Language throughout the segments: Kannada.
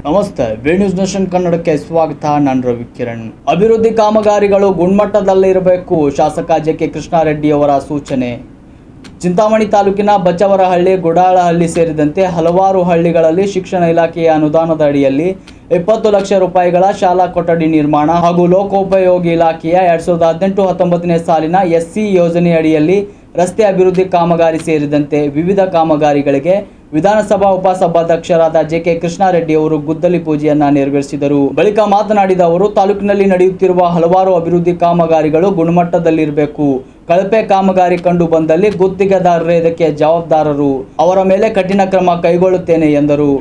ನಮಸ್ತೆ ವಿ ನ್ಯೂಸ್ ನೇಷನ್ ಕನ್ನಡಕ್ಕೆ ಸ್ವಾಗತ ನಾನು ರವಿ ಕಿರಣ್ ಅಭಿವೃದ್ಧಿ ಕಾಮಗಾರಿಗಳು ಗುಣಮಟ್ಟದಲ್ಲಿರಬೇಕು ಶಾಸಕ ಜೆ ಕೆ ಕೃಷ್ಣಾರೆಡ್ಡಿ ಅವರ ಸೂಚನೆ ಚಿಂತಾಮಣಿ ತಾಲೂಕಿನ ಬಚ್ಚವರಹಳ್ಳಿ ಗುಡಾಳಹಳ್ಳಿ ಸೇರಿದಂತೆ ಹಲವಾರು ಹಳ್ಳಿಗಳಲ್ಲಿ ಶಿಕ್ಷಣ ಇಲಾಖೆಯ ಅನುದಾನದ ಅಡಿಯಲ್ಲಿ ಇಪ್ಪತ್ತು ಲಕ್ಷ ರೂಪಾಯಿಗಳ ಶಾಲಾ ಕೊಠಡಿ ನಿರ್ಮಾಣ ಹಾಗೂ ಲೋಕೋಪಯೋಗಿ ಇಲಾಖೆಯ ಎರಡ್ ಸಾವಿರದ ಹದಿನೆಂಟು ಹತ್ತೊಂಬತ್ತನೇ ಸಾಲಿನ ಎಸ್ಸಿ ಯೋಜನೆ ಅಡಿಯಲ್ಲಿ ರಸ್ತೆ ಅಭಿವೃದ್ಧಿ ಕಾಮಗಾರಿ ಸೇರಿದಂತೆ ವಿವಿಧ ಕಾಮಗಾರಿಗಳಿಗೆ ವಿಧಾನಸಭಾ ಉಪಸಭಾಧ್ಯಕ್ಷರಾದ ಜೆ ಕೆ ಕೃಷ್ಣಾರೆಡ್ಡಿ ಅವರು ಗುದ್ದಲಿ ಪೂಜೆಯನ್ನ ನೆರವೇರಿಸಿದರು ಬಳಿಕ ಮಾತನಾಡಿದ ಅವರು ತಾಲೂಕಿನಲ್ಲಿ ನಡೆಯುತ್ತಿರುವ ಹಲವಾರು ಅಭಿವೃದ್ಧಿ ಕಾಮಗಾರಿಗಳು ಗುಣಮಟ್ಟದಲ್ಲಿರಬೇಕು ಕಳಪೆ ಕಾಮಗಾರಿ ಕಂಡು ಬಂದಲ್ಲಿ ಗುತ್ತಿಗೆದಾರರೇ ಇದಕ್ಕೆ ಜವಾಬ್ದಾರರು ಅವರ ಮೇಲೆ ಕಠಿಣ ಕ್ರಮ ಕೈಗೊಳ್ಳುತ್ತೇನೆ ಎಂದರು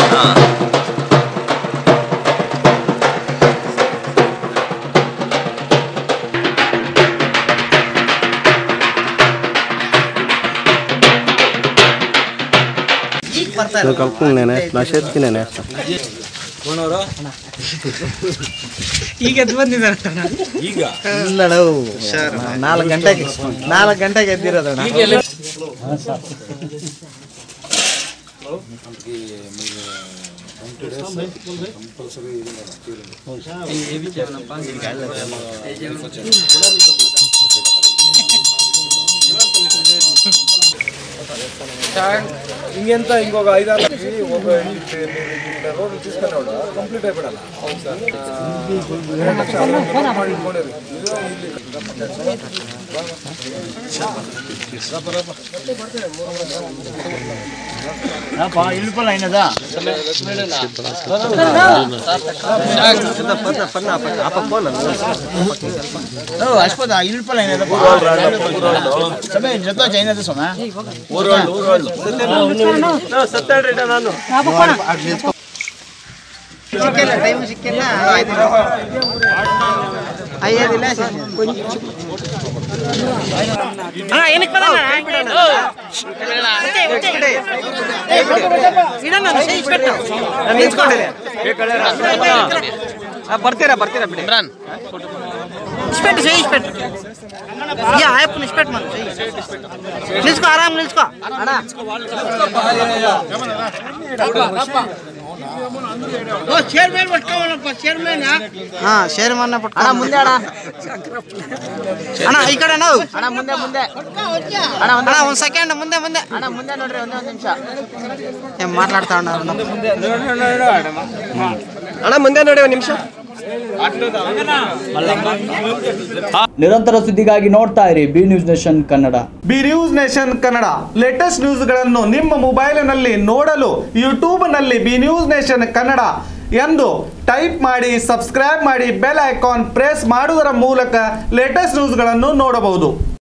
నువ్వు కలుపుకుని నేనే నా చేతికి నేనే వేస్తాను ಈಗ ಎದ್ದು ಬಂದಿದ್ದಾರಣ್ಣ ಇಲ್ಲಡು ನಾಲ್ಕು ಗಂಟೆಗೆ ನಾಲ್ಕು ಗಂಟೆಗೆ ಎದ್ದಿರೋದಣ್ಣ ఇంకెంత ఇంకొక ఐదారు లక్షలు ఒక రోడ్డు తీసుకుని కంప్లీట్ అయిపోయాలి మూడు లక్షల అరవై వేలు ಮಾಡಿ ಇಟ್ಕೊಂಡಿರಿ. ಇದು ಇಲ್ಲಿ ಸಿಕ್ಕಿಲ್ಲ ಟೈಮ್ ಸಿಕ್ಕಿಲ್ಲ ಅಯ್ಯದಿಲ್ಲ ಅಣ್ಣ ಏನಕ್ಕೆ ಬರಲ್ಲ ಇಡಣ್ಣ ಇಸ್ಪೆಟ್ಟು ಬರ್ತೀರಾ ಬರ್ತೀರಾ ಬಿಡಿ ಇಮ್ರಾನ್ ಇಸ್ಪೆಟ್ಟು ಸೈ ಇಸ್ಪೆಟ್ಟು ಯಾ ಆಯಪ್ಪನ ಇಸ್ಪೆಟ್ಟು ಮಾಡಿ ನಿಲ್ಸ್ಕೊ ಆರಾಮ್ ನಿಲ್ಸ್ಕೊ ಅಣ್ಣ ಚೇರ್ಮನ್ ಪಟ್ಕೊಳ್ಳಪ್ಪ ಚೇರ್ಮನ್ ಹಾ ಶೇರ್ ಮನ್ನ ಪಟ್ಟ ಅಣ್ಣ ಮುಂದೆ ಅಣ್ಣ ಅಣ್ಣ ಈ ಕಡೆ ನಾವು ಅಣ್ಣ ಮುಂದೆ ಮುಂದೆ ಅಣ್ಣ ಒಂದ್ ಸೆಕೆಂಡ್ ಮುಂದೆ ಮುಂದೆ ಅಣ್ಣ ಮುಂದೆ ನೋಡ್ರಿ ಒಂದೇ ಒಂದು ನಿಮಿಷ ಏನ್ ಮಾತಾಡ್ತಾ ಅಣ್ಣ ಅಣ್ಣ ಮುಂದೆ ನೋಡಿ ಒಂದು ನಿಮಿಷ ನಿರಂತರ ಸುದ್ದಿಗಾಗಿ ನೋಡ್ತಾ ಇರಿ B news nation Kannada B news nation Kannada latest ನ್ಯೂಸ್ಗಳನ್ನು ನಿಮ್ಮ ಮೊಬೈಲಿನಲ್ಲಿ ನೋಡಲು ಯೂಟ್ಯೂಬ್ನಲ್ಲಿ ಬಿ ನ್ಯೂಸ್ ನೇಷನ್ ಕನ್ನಡ ಎಂದು ಟೈಪ್ ಮಾಡಿ ಸಬ್ಸ್ಕ್ರೈಬ್ ಮಾಡಿ ಬೆಲ್ ಐಕಾನ್ ಪ್ರೆಸ್ ಮಾಡುವುದರ ಮೂಲಕ ಲೇಟೆಸ್ಟ್ ನ್ಯೂಸ್ಗಳನ್ನು ನೋಡಬಹುದು